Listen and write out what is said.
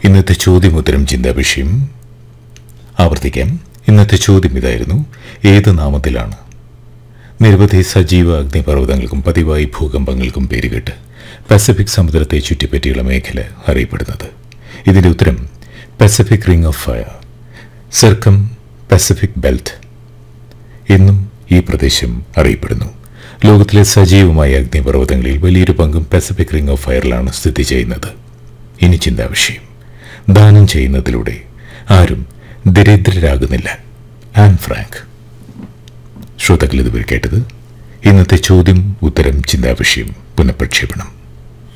ഇന്നത്തെ ചോദ്യം ഉത്തരം ചിന്താ വിഷയം ആവർത്തിക്കാം ഇന്നത്തെ ചോദ്യം ഇതായിരുന്നു ഏത് നാമത്തിലാണ് നിരവധി സജീവ അഗ്നിപർവ്വതങ്ങൾക്കും പതിവായി ഭൂകമ്പങ്ങൾക്കും പേരുകെട്ട് പസഫിക് സമുദ്രത്തെ ചുറ്റിപ്പറ്റിയുള്ള മേഖല അറിയപ്പെടുന്നത് ഇതിന്റെ ഉത്തരം Pacific ring of fire circum Pacific belt എന്നും ഈ പ്രദേശം അറിയപ്പെടുന്നു ലോകത്തിലെ സജീവമായ അഗ്നിപർവ്വതങ്ങളിൽ വലിയൊരു പങ്കും പസഫിക് റിംഗ് ഓഫ് ഫയറിലാണ് സ്ഥിതി ചെയ്യുന്നത് ഇനി ചിന്താ വിഷയം ദാനം ചെയ്യുന്നതിലൂടെ ആരും ദരിദ്രരാകുന്നില്ല ആൻ ഫ്രാങ്ക് ശ്രോതാക്കൾ ഇതുവരെ കേട്ടത് ഇന്നത്തെ ചോദ്യം ഉത്തരം ചിന്താ വിഷയം പുനഃപ്രക്ഷേപണം